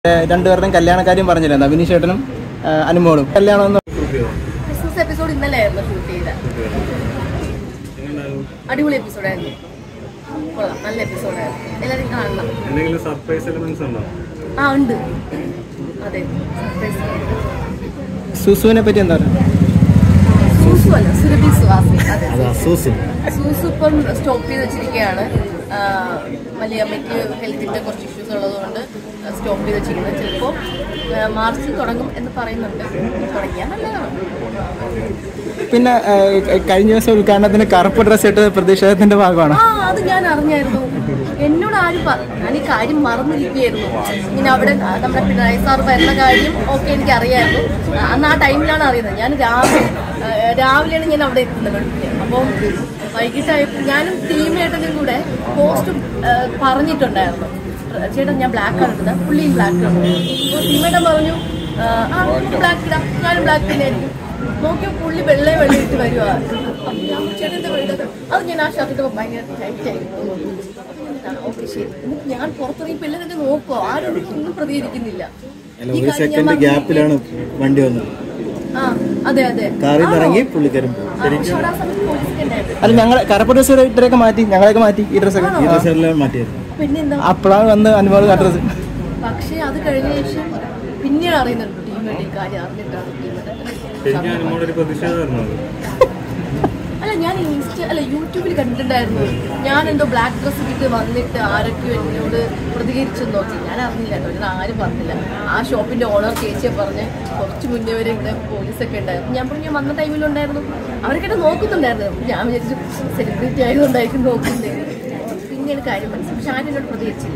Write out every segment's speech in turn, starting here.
ഏഹ് രണ്ടുപേരുടെയും കല്യാണക്കാര്യം പറഞ്ഞില്ലേ അഭിനീഷ് ചേട്ടനും ഏഹ് അനുമോളും കല്യാണം എന്ന് ക്രിസ്മസ് എപ്പിസോഡ് ഇന്നലെ ആയിരുന്നു ഷൂട്ട് ചെയ്ത അടിപൊളി എപ്പിസോഡായിരുന്നു കൊള്ളാം നല്ല എപ്പിസോഡായിരുന്നു എല്ലാവരും കാണണം എന്തെങ്കിലും സർപ്രൈസ് എലമെന്റ്സ് ഉണ്ടോ ആ ഉണ്ട് അതെ സർപ്രൈസ് സുസുവിനെ പറ്റി എന്താ പറയുക സൂസു അല്ല സുരഭി സുഹാസി അതെ സൂസു സൂസു ഇപ്പം സ്റ്റോപ്പ് ചെയ്ത് വെച്ചിരിക്കുകയാണ് ആ, വലിയ അമ്മയ്ക്ക് ഹെൽത്തിൻ്റെ കുറച്ച് ഇഷ്യൂസ് ഉള്ളതുകൊണ്ട് സ്റ്റോപ്പ് ചെയ്ത് വെച്ചിരിക്കുന്നത് ചിലപ്പോൾ മാർച്ചിൽ തുടങ്ങും എന്ന് പറയുന്നുണ്ട് തുടങ്ങിയാൽ നല്ലതാണ് പിന്നെ ഏഹ് കഴിഞ്ഞ ദിവസം ഉദ്ഘാടനത്തിന് കറുപ്പ് ഡ്രസ് ഇട്ട് പ്രതിഷേധത്തിന്റെ ഭാഗമാണ് ആ അത് ഞാൻ അറിഞ്ഞായിരുന്നു എന്നോട് ആരും പറ- ഞാൻ ഈ കാര്യം മറന്നിരിക്കുകയായിരുന്നു ഇങ്ങനെ അവിടെ ആ, നമ്മുടെ പിണറായി സാർ വരുന്ന കാര്യം ഒക്കെ എനിക്ക് അറിയായിരുന്നു ആ, അന്ന് ആ ടൈമിലാണ് അറിയുന്നത് ഞാൻ രാവിലെ ആ, രാവിലെയാണ് ഞാൻ അവിടെ എത്തുന്നത് അപ്പം വൈകിട്ടായപ്പോൾ ഞാനും ടീമേട്ടനും കൂടെ പോസ്റ്റ് പറഞ്ഞിട്ടുണ്ടായിരുന്നു ചേട്ടാ ഞാൻ ബ്ലാക്ക് ആണ് ഇടുന്നത് പുള്ളിയും ബ്ലാക്ക് ആണ് അപ്പോൾ ടീമേട്ടൻ പറഞ്ഞു ആ, ആ ബ്ലാക്ക് ഇടാം ഞാനും ബ്ലാക്ക് തന്നെയായിരിക്കും നോക്കിയപ്പോൾ പുള്ളി വെള്ളയെ വെള്ളയിട്ട് വരുവാ അപ്പൊ ഞാൻ ചേട്ടൻ്റെ വെള്ളത് അത് ഞാൻ ആ ഷർട്ടിട്ട് ഭയങ്കര ടൈറ്റ് ആയി ഓക്കെ ശരി എന്നിട്ട് ഞാൻ പുറത്തിറങ്ങിയപ്പോൾ എല്ലാവരും എന്നെ നോക്കുവോ ആരും ഒന്നും പ്രതികരിക്കുന്നില്ല അല്ല ഈ ഒരു കാര്യം ഞാൻ സെക്കൻഡ് മറന്നു. ഗ്യാപ്പിലാണ് വണ്ടി വന്നത് ആ അതെ അതെ കാറിൽ നിന്ന് ആണോ? ഇറങ്ങി പുള്ളിക്കാരൻ പോയി ആ, പക്ഷെ അവിടെ ആ സമയത്ത് പോലീസൊക്കെ ഉണ്ടായിരുന്നു. അല്ല ഞങ്ങൾ കറുപ്പ് ഡ്രസ് ഇട്ടൊക്കെ മാറ്റി ഞങ്ങളൊക്കെ മാറ്റി ഈ ഡ്രസ്സൊക്കെ ഈ ഡ്രസ്സെല്ലാം മാറ്റിയായിരുന്നു പിന്നെന്താ അപ്പോഴാണ് വന്ന് അനുമോൾ ഡ്രസ് പക്ഷേ അത് കഴിഞ്ഞ ശേഷം പിന്നീട് അറിയുന്നുണ്ട് ടീമേറ്റ് ഈ കാര്യം അറിഞ്ഞിട്ടാണ് ശരിക്കും ടീമേറ്റ് അനുമോടെ ഒരു പ്രതിഷേധമായിരുന്നു അത് അല്ല ഞാൻ ഇൻസ്റ്റ അല്ല യൂട്യൂബിൽ കണ്ടിട്ടുണ്ടായിരുന്നു ഞാൻ എന്തോ ബ്ലാക്ക് ഡ്രസ് ഇട്ട് വന്നിട്ട് ആരൊക്കെയോ എന്നോട് പ്രതികരിച്ചു നോക്കി ഞാൻ അറിഞ്ഞില്ല കേട്ടോ ഞാൻ ആരും പറഞ്ഞില്ല ആ ഷോപ്പിന്റെ ഓണർ ചേച്ചിയെ പറഞ്ഞ് കുറച്ച് മുന്നേ വരെ ഇവിടെ പോലീസൊക്കെ ഉണ്ടായിരുന്നു ഞാൻ പറഞ്ഞു ഞാൻ വന്ന ടൈമിലുണ്ടായിരുന്നു അവരൊക്കെ എന്നെ നോക്കുന്നുണ്ടായിരുന്നു അപ്പോൾ ഞാൻ വിചാരിച്ചു സെലിബ്രിറ്റി ആയതുകൊണ്ടായിരിക്കും നോക്കുന്നത് പിന്നീട് കാര്യം മനസ്സിലായി പക്ഷെ ആരും എന്നോട് പ്രതികരിച്ചില്ല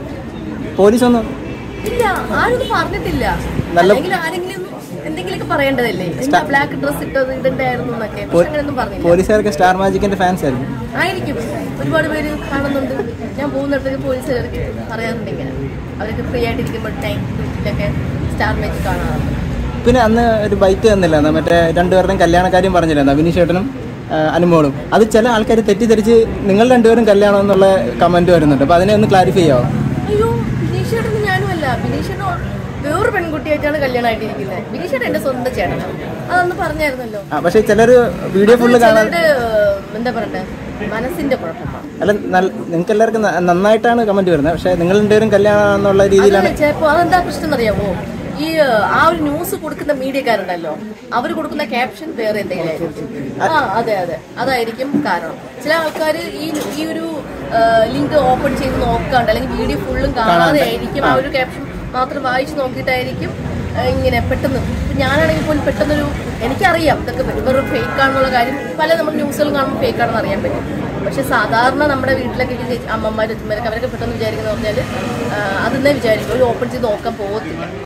പോലീസ് ഒന്നും ഇല്ല ആരും ഒന്നും പറഞ്ഞിട്ടില്ല നല്ല- അല്ലെങ്കിൽ ആരെങ്കിലും എന്തെങ്കിലുമൊക്കെ പറയേണ്ടതല്ലേ എന്താ ബ്ലാക്ക് ഡ്രസ് ഇട്ടത് ഇടണ്ടായിരുന്നു എന്നൊക്കെ പക്ഷെ അങ്ങനെയൊന്നും പറഞ്ഞില്ല പോലീസുകാർക്ക് സ്റ്റാർ മാജിക്കിന്റെ ഫാൻസ് ആയിരുന്നു ആയിരിക്കും ഒരുപാട് പേര് കാണുന്നുണ്ട് ഞാൻ പോകുന്നിടത്തേക്ക് പോലീസ് പറയാറുണ്ട് ഇങ്ങനെ അവരൊക്കെ ഫ്രീ ആയിട്ടിരിക്കുമ്പോൾ ടൈം ഡ്യൂട്ടിയിലൊക്കെ സ്റ്റാർ മാച്ച് കാണാറുണ്ട് പിന്നെ അന്ന് ഒരു ബൈറ്റ് തന്നില്ല എന്നാ മറ്റേ രണ്ടുപേരുടെയും കല്യാണക്കാര്യം പറഞ്ഞില്ല അഭിനീഷ് ചേട്ടനും ഏഹ് അനുമോളും അത് ചില ആൾക്കാർ തെറ്റിദ്ധരിച്ച് നിങ്ങൾ രണ്ടുപേരും കല്യാണം എന്നുള്ള കമന്റ് വരുന്നുണ്ട് അപ്പൊ അതിനെ ഒന്ന് ക്ലാരിഫൈ ചെയ്യാവോ അയ്യോ ബിനീഷേട്ടൻ ഞാനും അല്ല ബിനീഷേട്ടൻ വേറൊരു പെൺകുട്ടിയായിട്ടാണ് കല്യാണമായിട്ടിരിക്കുന്നത് ബിനീഷേട്ടൻ എന്റെ സ്വന്തം ചേട്ടനാണ് അതൊന്ന് പറഞ്ഞായിരുന്നല്ലോ ആ പക്ഷെ ചിലര് വീഡിയോ ഫുള്ള് കാണാൻ ചിലരുടെ എന്താ പറയണ്ടേ മനസ്സിന്റെ കുഴപ്പമാണ് അല്ല നിങ്ങൾക്ക് എല്ലാവർക്കും ന- നന്നായിട്ടാണ് കമന്റ് വരുന്നത് പക്ഷെ നിങ്ങൾ രണ്ടുപേരും കല്യാണം എന്നുള്ള രീതിയിലാണ് അത് ചിലപ്പോ അതെന്താ പ്രശ്നം അറിയാമോ ഈ ഏഹ്, ആ ഒരു ന്യൂസ് കൊടുക്കുന്ന മീഡിയക്കാരുണ്ടല്ലോ അവർ കൊടുക്കുന്ന ക്യാപ്ഷൻ വേറെ എന്തെങ്കിലും ആയിരിക്കും ആ അതെ അതെ അതായിരിക്കും കാരണം ചില ആൾക്കാർ ഈ ഈ ഒരു ലിങ്ക് ഓപ്പൺ ചെയ്ത് നോക്കാണ്ട് അല്ലെങ്കിൽ വീഡിയോ ഫുള്ളും കാണാതെ ആയിരിക്കും ആ ഒരു ക്യാപ്ഷൻ മാത്രം വായിച്ച് നോക്കിയിട്ടായിരിക്കും ഏഹ്, ഇങ്ങനെ പെട്ടെന്ന് ഇപ്പൊ ഞാനാണെങ്കിൽ പോലും പെട്ടെന്നൊരു എനിക്കറിയാം ഇതൊക്കെ വെറും ഫേക്ക് ആണെന്നുള്ള കാര്യം പല നമ്മൾ ന്യൂസുകളും കാണുമ്പോൾ ഫേക്ക് ആണെന്ന് അറിയാൻ പറ്റും പക്ഷെ സാധാരണ നമ്മുടെ വീട്ടിലൊക്കെ ഈ ചേച്ചി- അമ്മമാരും അച്ഛന്മാരൊക്കെ അവരൊക്കെ പെട്ടെന്ന് വിചാരിക്കുന്ന പറഞ്ഞാൽ അതെന്നെ വിചാരിക്കും ഒരു ഓപ്പൺ ചെയ്ത് നോക്കാൻ പോകത്തില്ല